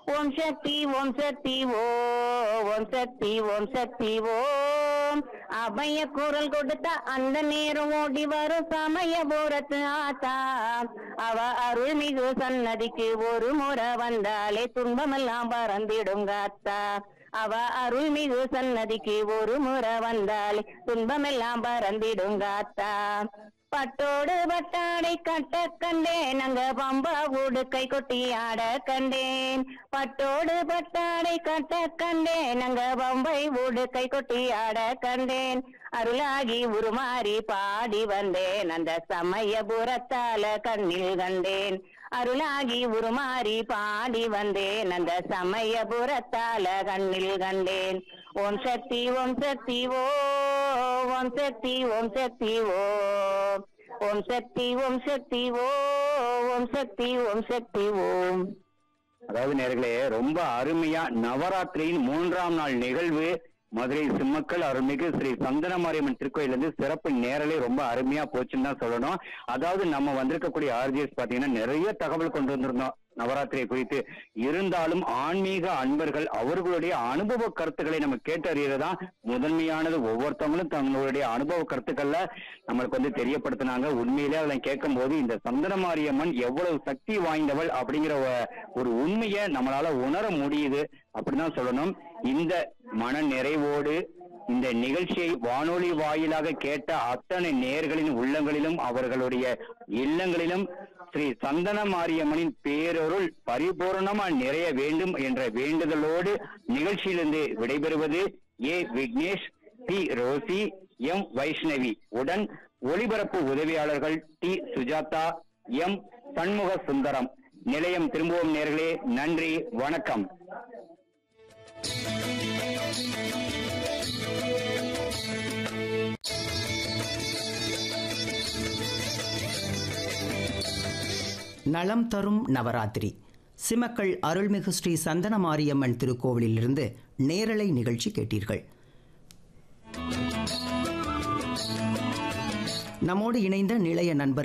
ஓம் சக்தி ஓம் சக்தி ஓ ஓம் சக்தி ஓம் சக்தி ஓம் அபய குரல் கொடுத்த அந்த நேரம் ஓடி வரும் சமயபுரத்து ஆத்தா அவ அருள்மிகு சன்னதிக்கு ஒரு முறை வந்தாலே துன்பமெல்லாம் பறந்திடுங்க அத்தா அவ அருள்மிகு சன்னதிக்கு ஒரு முறை வந்தாலே துன்பமெல்லாம் பறந்திடுங்க அத்தா பட்டோடு பட்டாடை கட்ட கண்டேன் அங்க பம்பா உடுக்கை கொட்டி ஆட கண்டேன் பட்டோடு பட்டாடை கட்ட கண்டேன் அங்க பம்பை உடுக்கை கொட்டி ஆட கண்டேன் அருளாகி உருமாறி பாடி வந்தேன் அந்த சமயபுரத்தால கண்ணில் கண்டேன் அருளாகி உருமாறி பாடி வந்தேன் அந்த சமயபுரத்தால கண்ணில் கண்டேன் ஓம் சக்தி ஓம் சக்தி ஓ ஓம் சக்தி ஓம் சக்தி ஓ ஓம் சக்தி ஓம் சக்தி ஓ ஓம் சக்தி ஓம் சக்தி ஓம் அதாவது நேர்களே ரொம்ப அருமையா நவராத்திரியின் மூன்றாம் நாள் நிகழ்வு மதுரை சிம்மக்கல் அருள்மிகு ஸ்ரீ சந்தன மாரியம்மன் திருக்கோயில இருந்து சிறப்பு நேரலே ரொம்ப அருமையா போச்சுன்னு தான் சொல்லணும் அதாவது நம்ம வந்திருக்கக்கூடிய ஆர்ஜிஎஸ் பாத்தீங்கன்னா நிறைய தகவல் கொண்டு வந்திருந்தோம் நவராத்திரியை குறித்து இருந்தாலும் ஆன்மீக அன்பர்கள் அவர்களுடைய அனுபவ கருத்துக்களை நம்ம கேட்டறியறதுதான் முதன்மையானது ஒவ்வொருத்தவங்களும் தங்களுடைய அனுபவ கருத்துக்கள்ல நம்மளுக்கு வந்து தெரியப்படுத்தினாங்க உண்மையிலே அதெல்லாம் கேட்கும் போது இந்த சந்தன மாரியம்மன் எவ்வளவு சக்தி வாய்ந்தவள் அப்படிங்கிற ஒ- ஒரு உண்மையை நம்மளால உணர முடியுது அப்படிதான் சொல்லணும் இந்த மன நிறைவோடு இந்த நிகழ்ச்சியை வானொலி வாயிலாக கேட்ட அத்தனை நேர்களின் உள்ளங்களிலும் அவர்களுடைய இல்லங்களிலும் ஸ்ரீ சந்தன மாரியம்மனின் பேரருள் பரிபூரணமா நிறைய வேண்டும் என்ற வேண்டுதலோடு நிகழ்ச்சியிலிருந்து விடைபெறுவது A Vignesh T Rosy M Vaishnavi உடன் ஒளிபரப்பு உதவியாளர்கள் டி சுஜாதா எம் சண்முக சுந்தரம் நிலையம் திரும்புவோம் நேர்களே நன்றி வணக்கம் நலம் தரும் நவராத்திரி சிமக்கள் அருள்மிகு ஸ்ரீ சந்தன மாரியம்மன் திருக்கோவிலிலிருந்து நேரலை நிகழ்ச்சி கேட்டீர்கள் நம்மோடு இணைந்த நிலைய நண்பர்